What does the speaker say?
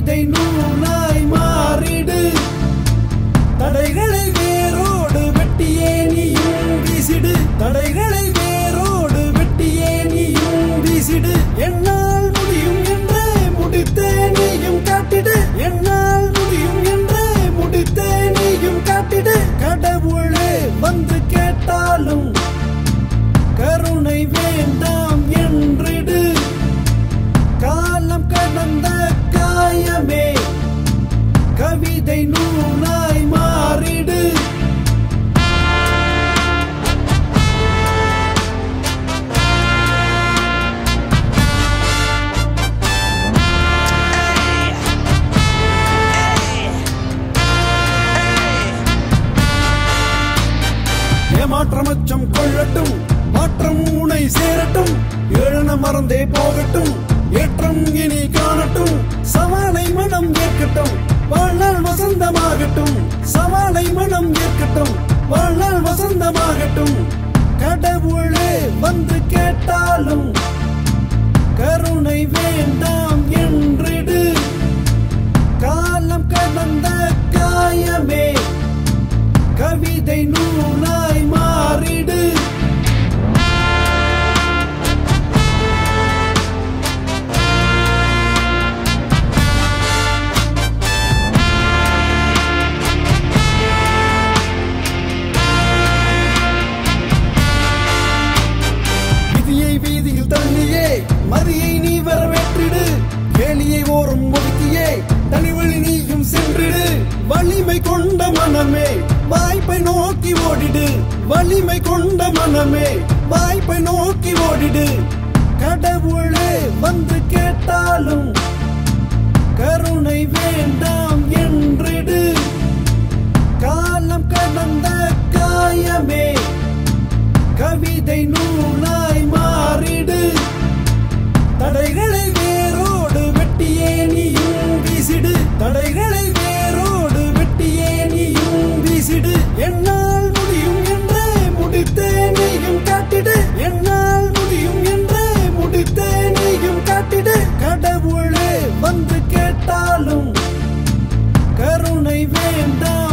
கவிதை நூலாய் மாறிடு தடைகளை வேரோடு வெட்டியே நீயும் வீசிடு தடைகளை வேரோடு வெட்டியே நீயும் வீசிடு என்னால் முடியும் என்றே முடித்தே நீயும் காட்டிடு என்னால் முடியும் என்றே முடித்தே நீயும் காட்டிடு கடவுளே வந்து கேட்டாலும் கருணை வேண்டாம் என்றிடு காலம் கடந்த காயமே கவிதை நூலாய் மாறிடு ஏமாற்றமச்சம் கொள்ளட்டும் மாற்றம் உனை சேரட்டும் ஏழன மறந்தே போகட்டும் ஏற்றம் இனி காணட்டும் சவாலை மனம் ஏற்கட்டும் வாழ்நாள் வசந்தமாகட்டும் சவாலை மனம் ஏற்கட்டும் வாழ்நாள் வசந்தமாகட்டும் கடவுளே வந்து கேட்டாலும் கருணை வேண்டாம் என்றிடு காலம் கடந்த காயமே கவிதை நூலாய் மாறிடு விதியை வீதியில் தள்ளியே மதியை நீ வரவேற்றிடு வேலியை ஓரம் ஒதுக்கியே தனிவழி நீயும் சென்றிடு வலிமை கொண்ட மனமே வாய்ப்பை நோக்கி ஓடிடு வலிமை கொண்ட மனமே வாய்ப்பை நோக்கி ஓடிடு கடவுளே வந்து கேட்டாலும் கருணை வேண்டாம் என்றிடு காலம் கடந்த காயமே கவிதை நூலாய் மாறிடு தடைகளை வேரோடு வெட்டியே நீயும் வீசிடு தடைகளை வேரோடு வெட்டியே நீயும் வீசிடு என்னால் முடியும் என்றே முடித்தே நீயும் காட்டிடு என்னால் முடியும் என்றே முடித்தே நீயும் காட்டிடு கடவுளே வந்து கேட்டாலும் கருணை வேண்டாம்